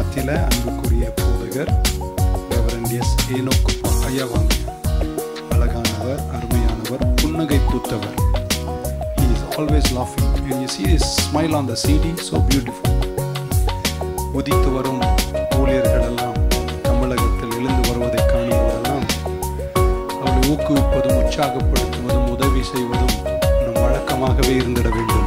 மத்தியில அன்புக்குரிய போதகர் ரெவரண்ட் எஸ் ஏனோக்குப்பா ஐயா வாங்க அழகானவர் அருமையானவர் புன்னகை பூத்தவர் he is always laughing and you see his smile on the CD so beautiful உதித்து வரும் ஊழியர்கள் எல்லாம் தமிழகத்தில் எழுந்து வருவதை காணும் போதெல்லாம் அவளை ஊக்குவிப்பதும் உற்சாகப்படுத்துவதும் உதவி செய்வதும் நம் வழக்கமாகவே இருந்திட வேண்டும்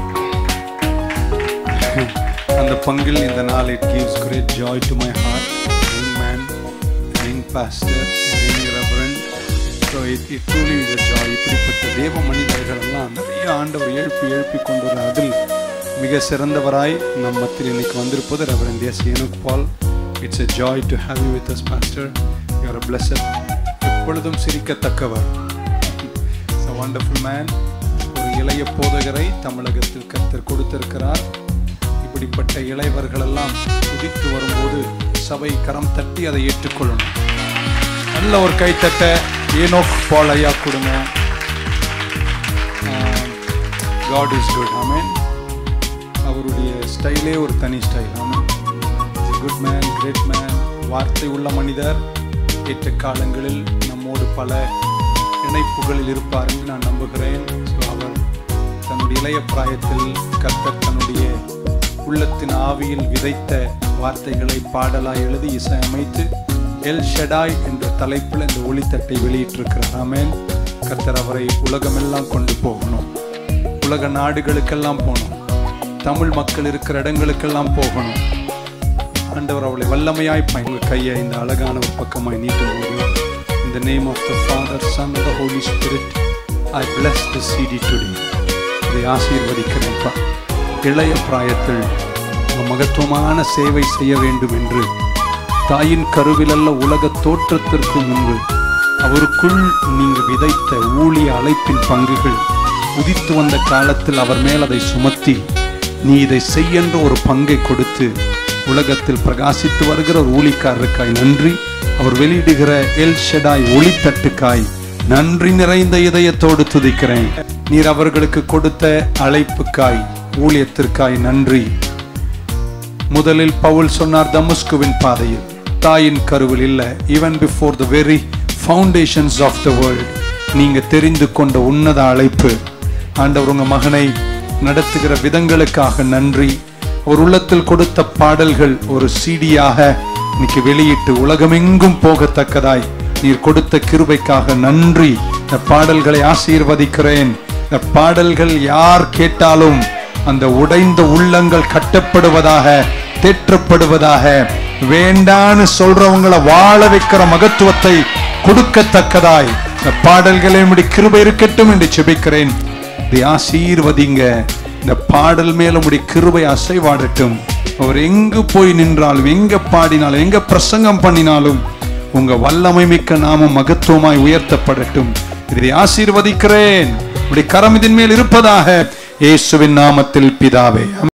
அந்த பங்கில் இந்த நாள் it gives great joy to my heart young man young pastor young reverend so it it truly is a joy இப்படிப்பட்ட தேவ மனிதர்கள் எல்லாம் நிறைய ஆண்டவர் எழுப்பி எழுப்பி கொண்டு வர அதில் மிக சிறந்தவராய் நம் மத்தியில் இன்னைக்கு வந்திருப்பது reverend S Enoch Paul it's a joy to have you with us pastor you are a pleasure எப்பொழுதும் சிரிக்கத்தக்கவர் வண்டர்ஃபுல் மேன் ஒரு இளைய போதகரை தமிழகத்தில் கர்த்தர் கொடுத்திருக்கிறார் இப்படிப்பட்ட இளையவர்கள் எல்லாம் உதித்து வரும்போது சபை கரம் தட்டி அதை ஏற்றுக்கொள்ளணும் நல்ல ஒரு கைத்தட்ட ஏனோக் பால் ஐயா கொடுங்க காட் இஸ் குட் ஆமேன் அவருடைய ஸ்டைலே ஒரு தனி style amen good man great man வார்த்தை உள்ள மனிதர் ஏற்ற காலங்களில் நம்மோடு பல இணைப்புகளில் இருப்பார் என்று நான் நம்புகிறேன் ஸோ அவர் தன்னுடைய இளைய பிராயத்தில் கர்த்தர் தன்னுடைய உள்ளத்தின் ஆவியில் விதைத்த வார்த்தைகளை பாடலாய் எழுதி இசையமைத்து எல் ஷெடாய் என்ற தலைப்பில் இந்த ஒளித்தட்டை வெளியிட்டிருக்கிறார் ஆமேன் கர்த்தர் அவரை உலகமெல்லாம் கொண்டு போகணும் உலக நாடுகளுக்கெல்லாம் போகணும் தமிழ் மக்கள் இருக்கிற இடங்களுக்கெல்லாம் போகணும் ஆண்டவர் அவளை வல்லமையாய் பயன் கையை இந்த அழகான ஒரு பக்கமாய் நீட்டும் போது In the name of the Father, Son, and the Holy Spirit, I bless the CD today. இதை ஆசீர்வதிக்கிறேன்ப்பா இளைய பிராயத்தில் உங்க மகத்துவமான சேவை செய்ய வேண்டும் என்று தாயின் கருவிலல்ல உலக தோற்றத்திற்கு முன்பு அவருக்குள் நீங்க விதைத்த ஊழிய அழைப்பின் பங்குகள் உதித்து வந்த காலத்தில் அவர் மேல் அதை சுமத்தி நீ இதை செய்யென்ற ஒரு பங்கை கொடுத்து உலகத்தில் பிரகாசித்து வருகிற ஒரு ஊழிக்காரருக்காய் நன்றி அவர் வெளியிடுகிற எல் ஷெடாய் ஒளித்தட்டுக்காய் நன்றி நிறைந்த இதயத்தோடு துதிக்கிறேன் நீர் அவர்களுக்கு கொடுத்த அழைப்புக்காய் ஊழியத்திற்காய் நன்றி முதலில் பவுல் சொன்னார் தமுஸ்குவின் பாதையில் தாயின் கருவில் இல்ல even before the very foundations of the world நீங்க தெரிந்து கொண்ட உன்னத அழைப்பு ஆண்டவர் உங்க மகனை நடத்துகிற விதங்களுக்காக நன்றி ஒரு உள்ளத்தில் கொடுத்த பாடல்கள் ஒரு சீடியாக இன்னைக்கு வெளியிட்டு உலகமெங்கும் போகத்தக்கதாய் நீர் கொடுத்த கிருபைக்காக நன்றி இந்த பாடல்களை ஆசீர்வதிக்கிறேன் இந்த பாடல்கள் யார் கேட்டாலும் அந்த உடைந்த உள்ளங்கள் கட்டப்படுவதாக தேற்றப்படுவதாக வேண்டான்னு சொல்றவங்களை வாழ வைக்கிற மகத்துவத்தை கொடுக்கத்தக்கதாய் இந்த பாடல்களை உம்முடைய கிருபை இருக்கட்டும் என்று செபிக்கிறேன் இதை ஆசீர்வதிங்க இந்த பாடல் மேல உடைய கிருபை அசைவாடட்டும் அவர் எங்கு போய் நின்றாலும் எங்க பாடினாலும் எங்க பிரசங்கம் பண்ணினாலும் உங்க வல்லமை மிக்க நாமம் மகத்துவமாய் உயர்த்தப்படட்டும் இதை ஆசீர்வதிக்கிறேன் உடைய கரம் இதன் மேல் இருப்பதாக இயேசுவின் நாமத்தில் பிதாவே